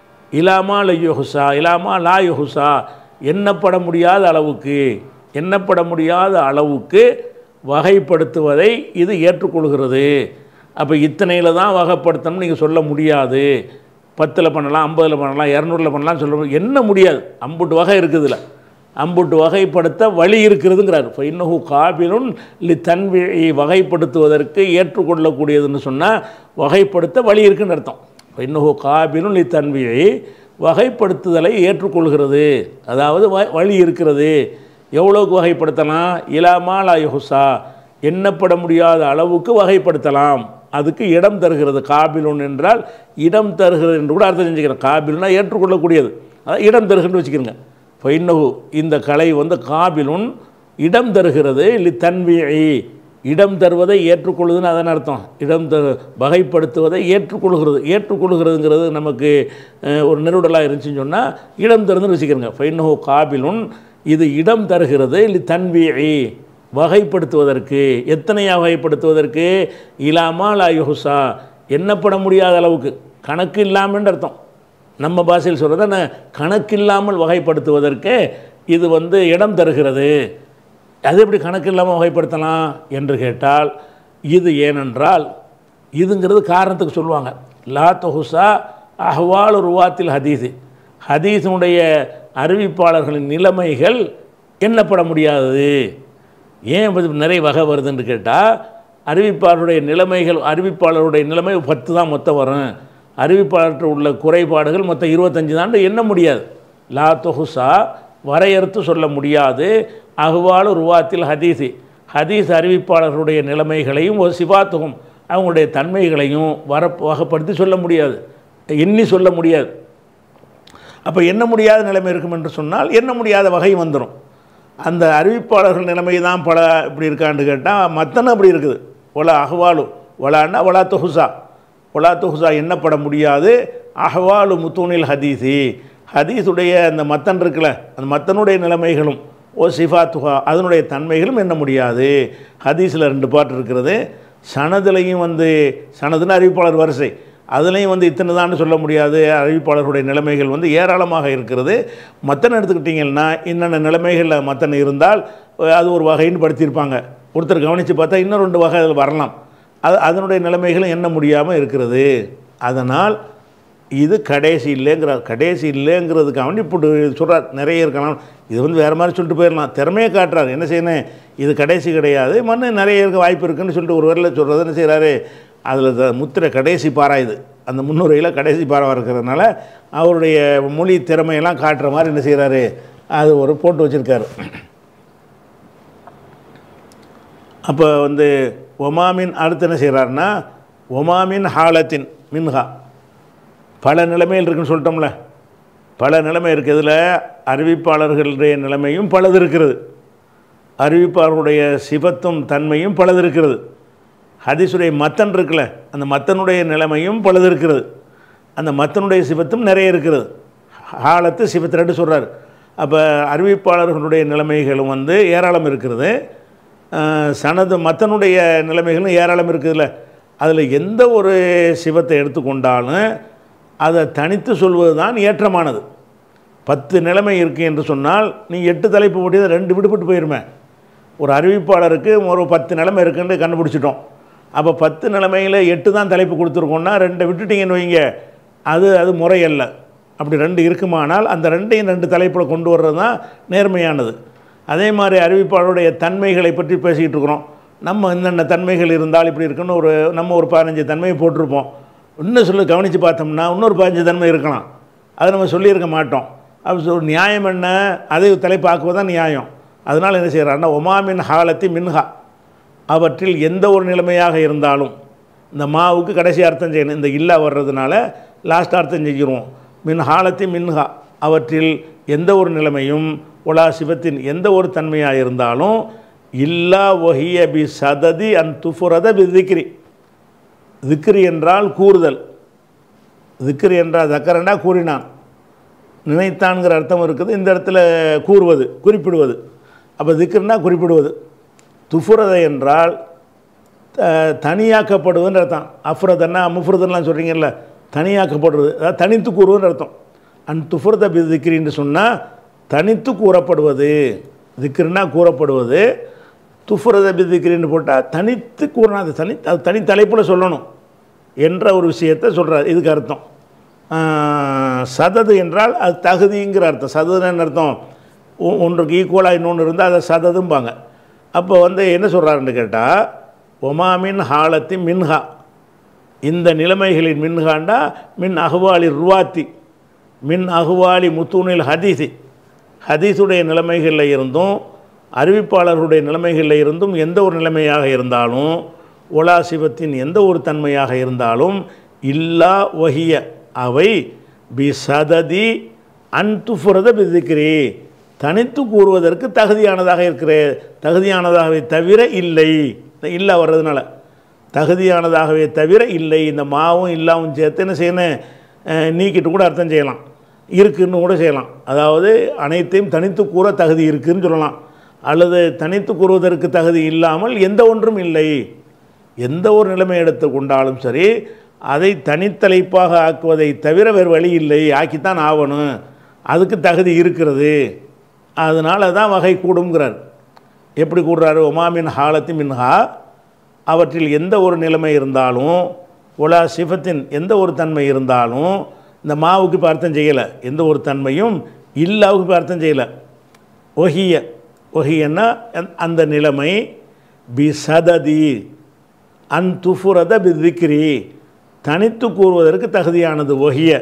இலாமா லயுஹுசா இலாமா லா யுஹுசா எண்ணப்பட முடியாத அளவுக்கு எண்ணப்பட முடியாத அளவுக்கு வகைப்படுத்துவதை இது ஏற்றுக்கொள்கிறது அப்போ இத்தனையில் தான் வகைப்படுத்தணும்னு நீங்கள் சொல்ல முடியாது பத்தில் பண்ணலாம் ஐம்பதில் பண்ணலாம் இரநூறுல பண்ணலாம் சொல்ல முடியாது. என்ன முடியாது அம்புட்டு வகை இருக்குதுல அம்புட்டு வகைப்படுத்த வழி இருக்கிறதுங்கிறார் இப்போ இன்னஹு காபிலுன் லி தன்வி வகைப்படுத்துவதற்கு ஏற்றுக்கொள்ளக்கூடியதுன்னு சொன்னால் வகைப்படுத்த வழி இருக்குன்னு அர்த்தம் இப்போ இன்னஹு காபிலுன் லி தன்வியை வகைப்படுத்துதலை ஏற்றுக்கொள்கிறது அதாவது வ- வழி இருக்கிறது எவ்வளோக்கு வகைப்படுத்தலாம் இலாமா லா யுஹுசா எண்ணப்பட முடியாத அளவுக்கு வகைப்படுத்தலாம் அதுக்கு இடம் தருகிறது காபிலுன் என்றால் இடம் தருகிறது என்று கூட அர்த்தம் செஞ்சுக்கிறேன் காபிலுனா ஏற்றுக்கொள்ளக்கூடியது அதான் இடம் தருகிறன்னு வச்சுக்கிறேங்க ஃபைன்னஹு இந்த கலை வந்து காபிலுன் இடம் தருகிறது இல்லை தன்வியை இடம் தருவதை ஏற்றுக்கொள்ளுதுன்னு அதன் அர்த்தம் இடம் த வகைப்படுத்துவதை ஏற்றுக்கொள்கிறது ஏற்றுக்கொள்கிறதுங்கிறது நமக்கு அஹ், ஒரு நெருடலாக இருந்துச்சுன்னு சொன்னால் இடம் தருதுன்னு வச்சுக்கிறேங்க ஃபைன்னஹு காபிலுன் இது இடம் தருகிறது இல்லை தன்வியை வகைப்படுத்துவதற்கு எத்தனையா வகைப்படுத்துவதற்கு இலாமா லா யுஹுசா எண்ணப்பட முடியாத அளவுக்கு கணக்கு இல்லாமன்ற அர்த்தம் நம்ம பாஷையில் சொல்கிறத கணக்கில்லாமல் வகைப்படுத்துவதற்கு இது வந்து இடம் தருகிறது அது எப்படி கணக்கு இல்லாமல் வகைப்படுத்தலாம் என்று கேட்டால் இது ஏனென்றால் இதுங்கிறது காரணத்துக்கு சொல்லுவாங்க லா தொகுசா அஹ்வால் ருவாத்தில் ஹதீஸு ஹதீஸினுடைய அறிவிப்பாளர்களின் நிலைமைகள் எண்ணப்பட முடியாதது ஏன் இது நிறைய வகை வருதுன்னு கேட்டால் அறிவிப்பாளருடைய நிலைமைகள் அறிவிப்பாளருடைய நிலைமை பத்து தான் மொத்தம் வரும் அறிவிப்பாளர்கிட்ட உள்ள குறைபாடுகள் மொத்தம் இருபத்தஞ்சு தான் எண்ண முடியாது லா தொகுசா வரையறுத்து சொல்ல முடியாது அஹ்வாலு ருவாத்தில் ஹதீஸி ஹதீஸ் அறிவிப்பாளர்களுடைய நிலைமைகளையும் ஒரு சிவாத்துகும் அவங்களுடைய தன்மைகளையும் வர வகைப்படுத்தி சொல்ல முடியாது எண்ணி சொல்ல முடியாது அப்போ எண்ண முடியாத நிலைமை இருக்கும் என்று சொன்னால் எண்ண முடியாத வகை வந்துடும் அந்த அறிவிப்பாளர்கள் நிலைமை தான் பல இப்படி இருக்கான்னு கேட்டால் மத்தனும் அப்படி இருக்குது ஒலா அஹ்வாலு ஒலான்னா ஒலா தொகுசா ஒலா தொகுசா எண்ணப்பட முடியாது அஹ்வாலு முத்தூனில் ஹதீஸி ஹதீஸுடைய அந்த மத்தன் இருக்குல்ல அந்த மத்தனுடைய நிலைமைகளும் ஓ சிஃபாத்துஹா அதனுடைய தன்மைகளும் எண்ண முடியாது ஹதீஸில் ரெண்டு பாட்டு இருக்கிறது சனதுலையும் வந்து சனதுன்னு அறிவிப்பாளர் வரிசை அதுலேயும் வந்து இத்தனை தான் சொல்ல முடியாது அறிவிப்பாளர்களுடைய நிலைமைகள் வந்து ஏராளமாக இருக்கிறது மத்தனை எடுத்துக்கிட்டிங்கன்னா இன்னென்ன நிலைமைகளில் மத்தனை இருந்தால் அஹ், அது ஒரு வகைன்னு படுத்தியிருப்பாங்க ஒருத்தர் கவனித்து பார்த்தா இன்னும் ரெண்டு வகை அதில் வரலாம் அது அதனுடைய நிலைமைகளும் எண்ண முடியாமல் இருக்கிறது அதனால் இது கடைசி இல்லைங்கிறார் கடைசி இல்லைங்கிறதுக்காக வேண்டி இப்படி சொல்கிறார் நிறைய இருக்கலாம் இது வந்து வேறு மாதிரி சொல்லிட்டு போயிடலாம் திறமையை காட்டுறாரு என்ன செய்யணும் இது கடைசி கிடையாது மண்ணு நிறைய இருக்க வாய்ப்பு இருக்குன்னு சொல்லிட்டு ஒரு வரல சொல்கிறது என்ன செய்கிறாரு அதில் முத்திரை கடைசி பாரா இது அந்த முன்னுரையில் கடைசி பாராவாக இருக்கிறதுனால அவருடைய மொழி திறமையெல்லாம் காட்டுற மாதிரி என்ன செய்கிறாரு அது ஒரு போட்டு வச்சுருக்காரு அப்போ வந்து ஒமாமின் அடுத்து என்ன செய்கிறாருன்னா ஒமாமின் ஹாலத்தின் மின்ஹா பல நிலைமைகள் இருக்குன்னு சொல்லிட்டோம்ல பல நிலைமை இருக்குதுல அறிவிப்பாளர்களுடைய நிலைமையும் பலது இருக்கிறது அறிவிப்பாளர்களுடைய சிபத்தும் தன்மையும் பலது இருக்கிறது ஹதீஸுடைய மத்தன் இருக்குல்ல அந்த மத்தனுடைய நிலைமையும் பலது இருக்கிறது அந்த மத்தனுடைய சிபத்தும் நிறைய இருக்கிறது ஹாலத்து சிபத்து ரெண்டு சொல்கிறார் அப்போ அறிவிப்பாளர்களுடைய நிலைமைகளும் வந்து ஏராளம் இருக்கிறது அஹ், சனது மத்தனுடைய நிலைமைகளும் ஏராளம் இருக்குதுல்ல அதில் எந்த ஒரு சிவத்தை எடுத்துக்கொண்டாலும் அதை தனித்து சொல்வது தான் ஏற்றமானது பத்து நிலைமை இருக்குது என்று சொன்னால் நீ எட்டு தலைப்பு போட்டு ரெண்டு விடுபட்டு போயிருமே ஒரு அறிவிப்பாளருக்கு ஒரு பத்து நிலைமை இருக்குன்னு கண்டுபிடிச்சிட்டோம் அப்போ பத்து நிலைமையில் எட்டு தான் தலைப்பு கொடுத்துருக்கோம்னா ரெண்டை விட்டுட்டீங்கன்னு வைங்க அது அது முறையல்ல அப்படி ரெண்டு இருக்குமானால் அந்த ரெண்டையும் ரெண்டு தலைப்பில் கொண்டு வர்றது தான் நேர்மையானது அதே மாதிரி அறிவிப்பாளருடைய தன்மைகளை பற்றி பேசிக்கிட்டு இருக்கிறோம் நம்ம என்னென்ன தன்மைகள் இருந்தால் இப்படி இருக்குன்னு ஒரு நம்ம ஒரு பதினஞ்சு தன்மையை போட்டிருப்போம் இன்னும் சொல்லி கவனித்து பார்த்தோம்னா இன்னொரு பதினஞ்சு தன்மை இருக்கலாம் அதை நம்ம சொல்லியிருக்க மாட்டோம் அப்படி சொல் நியாயம் என்ன அதை தலைப்பாக்குவது தான் நியாயம் அதனால் என்ன செய்கிறாருன்னா ஒமாமின் ஹாலத்தி மின்ஹா அவற்றில் எந்த ஒரு நிலைமையாக இருந்தாலும் இந்த மாவுக்கு கடைசி அர்த்தம் செய்யணும் இந்த இல்லா வர்றதுனால லாஸ்ட் அர்த்தம் செஞ்சிருவோம் மின் ஹாலத்தி மின்ஹா அவற்றில் எந்த ஒரு நிலைமையும் ஒலா சிவத்தின் எந்த ஒரு தன்மையாக இருந்தாலும் இல்லா ஒஹிய பி சததி அன் துஃபுரத பி திக்ரி திக்ரி என்றால் கூறுதல் திக்ரி என்றால் தக்கரண்டா கூறினான் நினைத்தான்கிற அர்த்தம் இருக்குது இந்த இடத்துல கூறுவது குறிப்பிடுவது அப்போ திக்ருனா குறிப்பிடுவது துஃபுரத என்றால் த- தனியாக்கப்படுவதுன்னு அர்த்தம் அஃப்ரதன்னா முஃப்ரதன்லாம் சொல்கிறீங்கல்ல தனியாக்கப்படுவது அதாவது தனித்து கூறுவதுன்னு அர்த்தம் அன் துஃபுரத பி திக்ரின்னு சொன்னால் தனித்து கூறப்படுவது திக்ருனா கூறப்படுவது துஃபுரத பி திக்ரின்னு போட்டால் தனித்து கூறணும் அது தனி அது தனி தலைப்பில் சொல்லணும் என்ற ஒரு விஷயத்தை சொல்கிறார் இதுக்கு அர்த்தம் ஆஹ், சதது என்றால் அது தகுதிங்கிற அர்த்தம் சததுன்னு அர்த்தம் ஒ- ஒன்றுக்கு ஈக்குவலாக இன்னொன்று இருந்தால் அதை சததும்பாங்க அப்போ வந்து என்ன சொல்கிறாருன்னு கேட்டால் ஒமாமின் ஹாலத்தி மின்ஹா இந்த நிலைமைகளின் மின்ஹாண்டா மின் அஹ்வாலி ருவாத்தி மின் அஹ்வாலி முத்தூனில் ஹதீஸி ஹதீஸுடைய நிலைமைகளில் இருந்தும் அறிவிப்பாளர்களுடைய நிலைமைகளில் இருந்தும் எந்த ஒரு நிலைமையாக இருந்தாலும் ஒலா சிவத்தின் எந்த ஒரு தன்மையாக இருந்தாலும் இல்லா வஹிய அவை பி சததி அன்துஃபுரத பிதிக்கிறே தனித்து கூறுவதற்கு தகுதியானதாக இருக்கிற தகுதியானதாகவே தவிர இல்லை இந்த இல்லா வர்றதுனால தகுதியானதாகவே தவிர இல்லை இந்த மாவும் இல்லாவும் சேர்த்து என்ன செய்யணும் அஹ், நீக்கிட்டு கூட அர்த்தம் செய்யலாம் இருக்குன்னு கூட செய்யலாம் அதாவது அனைத்தையும் தனித்து கூற தகுதி இருக்குன்னு சொல்லலாம் அல்லது தனித்து கூறுவதற்கு தகுதி இல்லாமல் எந்த ஒன்றும் இல்லை எந்த ஒரு நிலைமை எடுத்து கொண்டாலும் சரி அதை தனித்தலைப்பாக ஆக்குவதை தவிர வேறு வழி இல்லை ஆக்கித்தான் ஆகணும் அதுக்கு தகுதி இருக்கிறது அதனால தான் வகை கூடுங்கிறார் எப்படி கூடுறாரு ஒமாமின் ஹாலத்தி மின்ஹா அவற்றில் எந்த ஒரு நிலைமை இருந்தாலும் ஒலா சிஃபத்தின் எந்த ஒரு தன்மை இருந்தாலும் இந்த மாவுக்கு இப்போ அர்த்தம் செய்யலை எந்த ஒரு தன்மையும் இல்லாவுக்கு இப்போ அர்த்தம் செய்யலை ஒஹிய ஒஹியன்னா அந்த- அந்த நிலைமை பி சததி அன் துஃபுரத பி திக்ரி தனித்து கூறுவதற்கு தகுதியானது ஒஹிய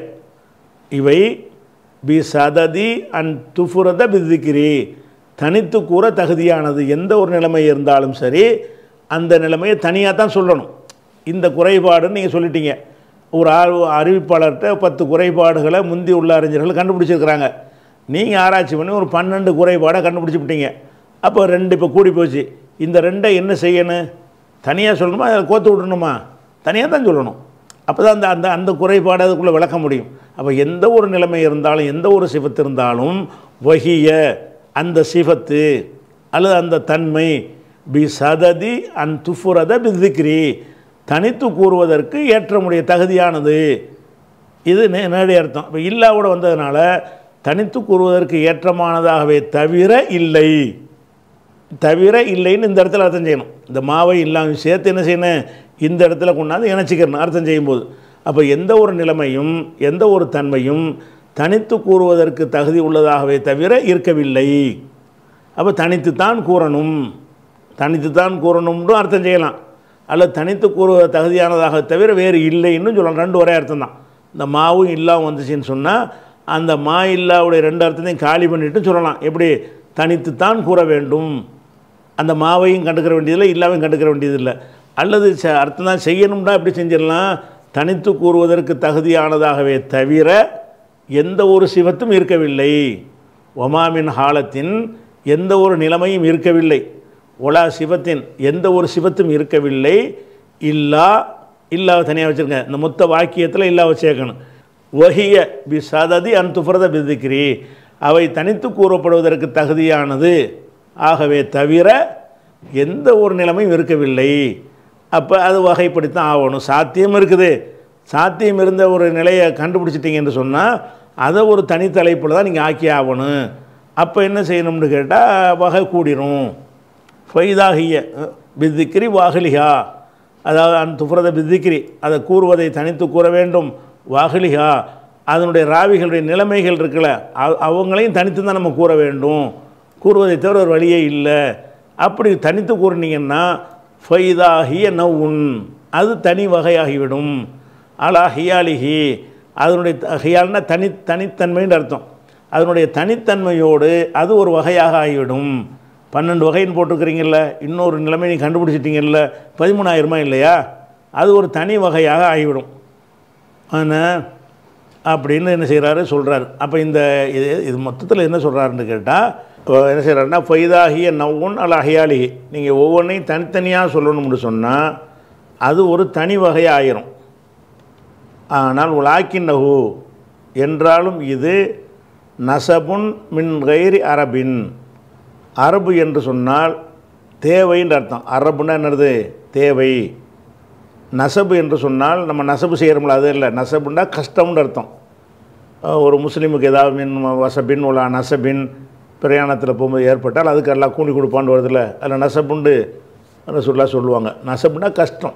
இவை பி சததி அன் துஃபுரத பி திக்ரி தனித்து கூற தகுதியானது எந்த ஒரு நிலைமை இருந்தாலும் சரி அந்த நிலைமையை தனியாக தான் சொல்லணும் இந்த குறைபாடுன்னு நீங்கள் சொல்லிட்டீங்க ஒரு ஆள் அறிவிப்பாளர்கிட்ட பத்து குறைபாடுகளை முந்தி உள்ள அறிஞர்கள் கண்டுபிடிச்சிருக்கிறாங்க நீங்கள் ஆராய்ச்சி பண்ணி ஒரு பன்னெண்டு குறைபாடை கண்டுபிடிச்சி விட்டீங்க அப்போ ரெண்டு இப்போ கூடி போச்சு இந்த ரெண்டை என்ன செய்யணும் தனியாக சொல்லணுமா அதை கோத்து விடணுமா தனியாக தான் சொல்லணும் அப்போ தான் அந்த அந்த அந்த குறைபாடு அதுக்குள்ளே விளக்க முடியும் அப்போ எந்த ஒரு நிலைமை இருந்தாலும் எந்த ஒரு சிவத்து இருந்தாலும் வகிய அந்த சிவத்து அல்லது அந்த தன்மை பி சததி அன் துஃபுரத பி திக்ரி தனித்து கூறுவதற்கு ஏற்றமுடைய தகுதியானது இது நே- நேரடி அர்த்தம் இப்போ இல்லாவோட வந்ததுனால தனித்து கூறுவதற்கு ஏற்றமானதாகவே தவிர இல்லை தவிர இல்லைன்னு இந்த இடத்துல அர்த்தம் செய்யணும் இந்த மாவை இல்லாமல் சேர்த்து என்ன செய்யணும் இந்த இடத்துல கொண்டாந்து இணைச்சிக்கிறணும் அர்த்தம் செய்யும்போது அப்போ எந்த ஒரு நிலைமையும் எந்த ஒரு தன்மையும் தனித்து கூறுவதற்கு தகுதி உள்ளதாகவே தவிர இருக்கவில்லை அப்போ தனித்து தான் கூறணும் தனித்து தான் கூறணும்னு அர்த்தம் செய்யலாம் அல்லது தனித்து கூறுவ தகுதியானதாக தவிர வேறு இல்லைன்னு சொல்லலாம் ரெண்டு ஒரே அர்த்தம் தான் இந்த மாவும் இல்லாமல் வந்துச்சுன்னு சொன்னால் அந்த மா இல்லாவுடைய ரெண்டு அர்த்தத்தையும் காலி பண்ணிட்டு சொல்லலாம் எப்படி தனித்து தான் கூற வேண்டும் அந்த மாவையும் கண்டுக்கிற வேண்டியதில்லை இல்லாமையும் கண்டுக்கிற வேண்டியதில்லை அல்லது ச அர்த்தம் தான் செய்யணும்னா எப்படி செஞ்சிடலாம் தனித்து கூறுவதற்கு தகுதியானதாகவே தவிர எந்த ஒரு சிவத்தும் இருக்கவில்லை ஒமாமின் ஹாலத்தின் எந்த ஒரு நிலைமையும் இருக்கவில்லை ஒலா சிவத்தின் எந்த ஒரு சிவத்தும் இருக்கவில்லை இல்லா இல்லாவை தனியாக வச்சுருங்க இந்த மொத்த வாக்கியத்தில் இல்லாவை சேர்க்கணும் வஹிய பி சததி அன் துஃபரத பிதிக்ரி அவை தனித்து கூறப்படுவதற்கு தகுதியானது ஆகவே தவிர எந்த ஒரு நிலைமையும் இருக்கவில்லை அப்போ அது வகைப்படுத்தான் ஆகணும் சாத்தியம் இருக்குது சாத்தியம் இருந்த ஒரு நிலையை கண்டுபிடிச்சிட்டிங்கன்னு சொன்னால் அதை ஒரு தனித்தலைப்பில் தான் நீங்கள் ஆக்கி ஆகணும் அப்போ என்ன செய்யணும்னு கேட்டால் வகை கூடிரும் ஃபைதாகிய பித்திக்ரி வாகலிகா அதாவது அன் துஃபரத பித்திக்ரி அதை கூறுவதை தனித்து கூற வேண்டும் வாகலிகா அதனுடைய ராவிகளுடைய நிலைமைகள் இருக்குல்ல அவ- அவங்களையும் தனித்து தான் நம்ம கூற வேண்டும் கூறுவதை தவிர ஒரு வழியே இல்லை அப்படி தனித்து கூறினீங்கன்னா ஃபைதாகிய நவ்வுன் அது தனி வகையாகிவிடும் அலா ஹியாலிஹி அதனுடைய த- ஹியால்னா தனி தனித்தன்மைன்னு அர்த்தம் அதனுடைய தனித்தன்மையோடு அது ஒரு வகையாக ஆகிவிடும் பன்னெண்டு வகைன்னு போட்டிருக்கிறீங்கல்ல இன்னொரு நிலைமை நீ கண்டுபிடிச்சிட்டீங்கல்ல பதிமூணாயிரமா இல்லையா அது ஒரு தனி வகையாக ஆகிவிடும் ஆனால் அப்படின்னு என்ன செய்கிறாரு சொல்கிறாரு அப்போ இந்த இது இது மொத்தத்தில் என்ன சொல்கிறாருன்னு கேட்டால் என்ன செய்கிறாருன்னா ஃபைதாகிய நவ்வுன் அல் அஹியாலி நீங்கள் ஒவ்வொன்றையும் தனித்தனியாக சொல்லணும்னு சொன்னால் அது ஒரு தனி வகை ஆயிரும் ஆனால் உலாக்கின் நகு என்றாலும் இது நசபுன் மின் கைரி அரபின் அரபு என்று சொன்னால் தேவைன்ற அர்த்தம் அரபுன்னா என்னது தேவை நசபு என்று சொன்னால் நம்ம நசபு செய்கிறோம்ல அது இல்லை நசபுன்னா கஷ்டம்னு அர்த்தம் அஹ் ஒரு முஸ்லீமுக்கு ஏதாவது மின் வசபின் உலா நசபின் பிரயாணத்தில் போகும்போது ஏற்பட்டால் அதுக்கு எல்லாம் கூலி கொடுப்பான்னு வருதுல்ல அதில் நசபுண்டு ரசூல்லா சொல்லுவாங்க நசபுன்னா கஷ்டம்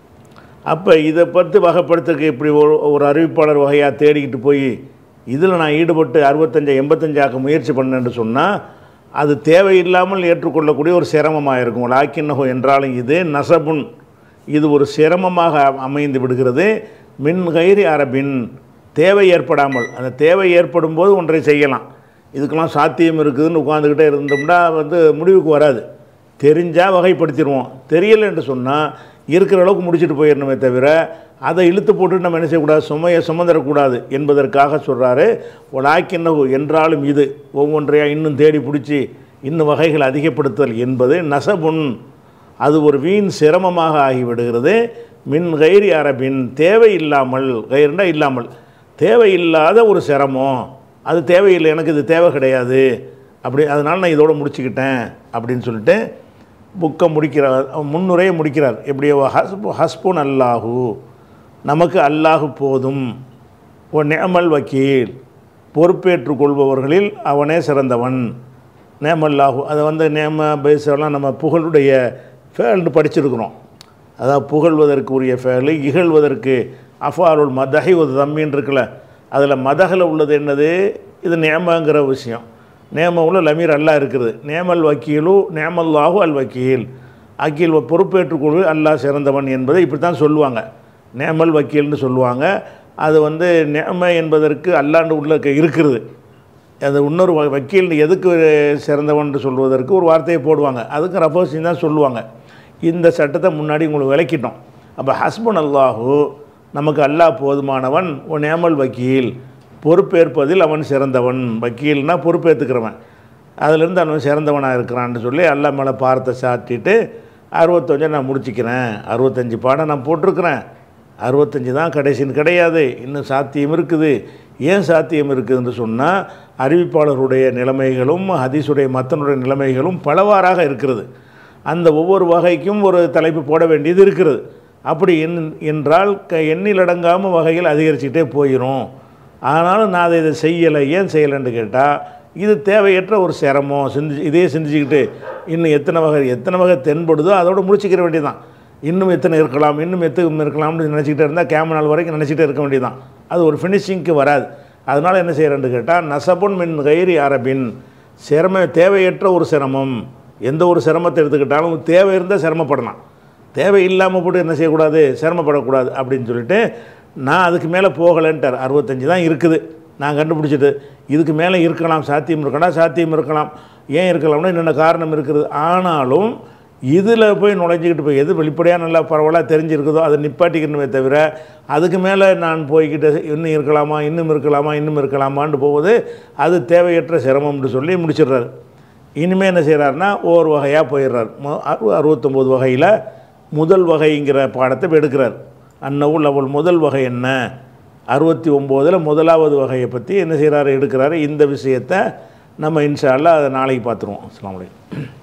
அப்போ இதை பற்றி வகைப்படுத்துறதுக்கு இப்படி ஒரு ஒரு அறிவிப்பாளர் வகையாக தேடிக்கிட்டு போய் இதில் நான் ஈடுபட்டு அறுபத்தஞ்சு எண்பத்தஞ்சு ஆக்க முயற்சி பண்ணேன்னு சொன்னால் அது தேவையில்லாமல் ஏற்றுக்கொள்ளக்கூடிய ஒரு சிரமமாக இருக்கும் லாக்கின்னஹோ என்றாலும் இது நசபுன் இது ஒரு சிரமமாக அமைந்து விடுகிறது மின் கைரி அரபின் தேவை ஏற்படாமல் அந்த தேவை ஏற்படும் போது ஒன்றை செய்யலாம் இதுக்கெல்லாம் சாத்தியம் இருக்குதுன்னு உட்காந்துக்கிட்டே இருந்தோம்னா வந்து முடிவுக்கு வராது தெரிஞ்சால் வகைப்படுத்திடுவோம் தெரியலை என்று சொன்னால் இருக்கிற அளவுக்கு முடிச்சுட்டு போயிடணுமே தவிர அதை இழுத்து போட்டு நம்ம என்ன செய்யக்கூடாது சுமையை சுமந்துடக்கூடாது என்பதற்காக சொல்கிறாரு ஒலாக்கின்னகு என்றாலும் இது ஒவ்வொன்றையாக இன்னும் தேடி பிடிச்சி இன்னும் வகைகள் அதிகப்படுத்தல் என்பது நசபுன் அது ஒரு வீண் சிரமமாக ஆகிவிடுகிறது மின் கைரி அரபின் தேவையில்லாமல் கைர்னா இல்லாமல் தேவையில்லாத ஒரு சிரமம் அது தேவையில்லை எனக்கு இது தேவை கிடையாது அப்படி அதனால் நான் இதோட முடிச்சுக்கிட்டேன் அப்படின்னு சொல்லிட்டு புக்கை முடிக்கிறார் முன்னுரையை முடிக்கிறார் எப்படி ஹஸ்பு ஹஸ்புன் அல்லாஹு நமக்கு அல்லாஹு போதும் ஓ நேமல் வக்கீல் பொறுப்பேற்றுக் கொள்பவர்களில் அவனே சிறந்தவன் நேமல்லாஹு அதை வந்து நேம பேசலாம் நம்ம புகழுடைய ஃபேல்னு படிச்சிருக்கிறோம் அதாவது புகழ்வதற்கு உரிய ஃபேலு இகழ்வதற்கு அஃபாருல் மதஹி ஒரு தம்மின்னு இருக்குல்ல அதில் மதகில் உள்ளது என்னது இது நேமங்கிற விஷயம் நேம உள்ள லமீர் அல்லா இருக்குது நேமல் வக்கீலு நேமல்லாஹு அல் வக்கீல் அக்கீல் பொறுப்பேற்றுக்கொள்வது அல்லாஹ் சிறந்தவன் என்பதை இப்படி தான் சொல்லுவாங்க நேமல் வக்கீல்னு சொல்லுவாங்க அது வந்து நேம என்பதற்கு அல்லாண்டு உள்ள இருக்கிறது அது இன்னொரு வ- வக்கீல் எதுக்கு சிறந்தவன் சொல்வதற்கு ஒரு வார்த்தையை போடுவாங்க அதுக்கு ரஃபோசிங் தான் சொல்லுவாங்க இந்த சட்டத்தை முன்னாடி உங்களுக்கு விளக்கிட்டோம் அப்போ ஹஸ்பன் அல்லாஹு நமக்கு அல்லாஹ் போதுமானவன் உன் நேமல் வக்கீல் பொறுப்பேற்பதில் அவன் சிறந்தவன் வக்கீல்னா பொறுப்பேற்றுக்கிறவன் அதிலிருந்து அவன் சிறந்தவனாக இருக்கிறான்னு சொல்லி அல்லாஹ் மேலே பாரத்தை சாட்டிட்டு அறுபத்தஞ்சை நான் முடிச்சிக்கிறேன் அறுபத்தஞ்சு பாடம் நான் போட்டிருக்கிறேன் அறுபத்தஞ்சு தான் கடைசின்னு கிடையாது இன்னும் சாத்தியம் இருக்குது ஏன் சாத்தியம் இருக்குதுன்னு சொன்னால் அறிவிப்பாளருடைய நிலைமைகளும் ஹதீஸுடைய மத்தனுடைய நிலைமைகளும் பலவாறாக இருக்கிறது அந்த ஒவ்வொரு வகைக்கும் ஒரு தலைப்பு போட வேண்டியது இருக்கிறது அப்படி என் என்றால் க எண்ணிலடங்காமல் வகைகள் அதிகரிச்சுக்கிட்டே போயிடும் ஆனாலும் நான் அதை இதை செய்யலை ஏன் செய்யலைன்னு கேட்டால் இது தேவையற்ற ஒரு சிரமம் சிந்தி இதே சிந்திச்சுக்கிட்டு இன்னும் எத்தனை வகை எத்தனை வகை தென்படுதோ அதோட முடிச்சுக்கிற வேண்டியதுதான் இன்னும் எத்தனை இருக்கலாம் இன்னும் எத்தனை இருக்கலாம்னு நினச்சிக்கிட்டே இருந்தால் கேம நாள் வரைக்கும் நினச்சிட்டே இருக்க வேண்டியதுதான் அது ஒரு ஃபினிஷிங்க்கு வராது அதனால் என்ன செய்கிறேன்னு கேட்டால் நசபுன் மின் கைரி அரபின் சிரம தேவையற்ற ஒரு சிரமம் எந்த ஒரு சிரமத்தை எடுத்துக்கிட்டாலும் தேவை இருந்தால் சிரமப்படலாம் தேவை இல்லாமல் போட்டு என்ன செய்யக்கூடாது சிரமப்படக்கூடாது அப்படின்னு சொல்லிட்டு நான் அதுக்கு மேலே போகலைன்ட்டார் அறுபத்தஞ்சு தான் இருக்குது நான் கண்டுபிடிச்சிட்டு இதுக்கு மேலே இருக்கலாம் சாத்தியம் இருக்கலாம் சாத்தியம் இருக்கலாம் ஏன் இருக்கலாம்னா என்னென்ன காரணம் இருக்குது ஆனாலும் இதில் போய் நுழைஞ்சிக்கிட்டு போய் எது வெளிப்படையாக நல்லா பரவலாக தெரிஞ்சிருக்குதோ அதை நிப்பாட்டிக்கணுமே தவிர அதுக்கு மேலே நான் போய்கிட்டு இன்னும் இருக்கலாமா இன்னும் இருக்கலாமா இன்னும் இருக்கலாமான்னு போவது அது தேவையற்ற சிரமம்னு சொல்லி முடிச்சிடுறாரு இனிமேல் என்ன செய்கிறாருன்னா ஒவ்வொரு வகையாக போயிடுறார் மொ- அறு அறுபத்தொம்போது வகையில் முதல் வகைங்கிற பாடத்தை இப்ப எடுக்கிறார் அன்னவுல் அவள் முதல் வகை என்ன அறுபத்தி ஒம்போதில் முதலாவது வகையை பற்றி என்ன செய்கிறாரு எடுக்கிறாரு இந்த விஷயத்தை நம்ம இன்ஷா அல்லாஹ் அதை நாளைக்கு பார்த்துருவோம் அஸ்ஸலாமு அலைக்கும்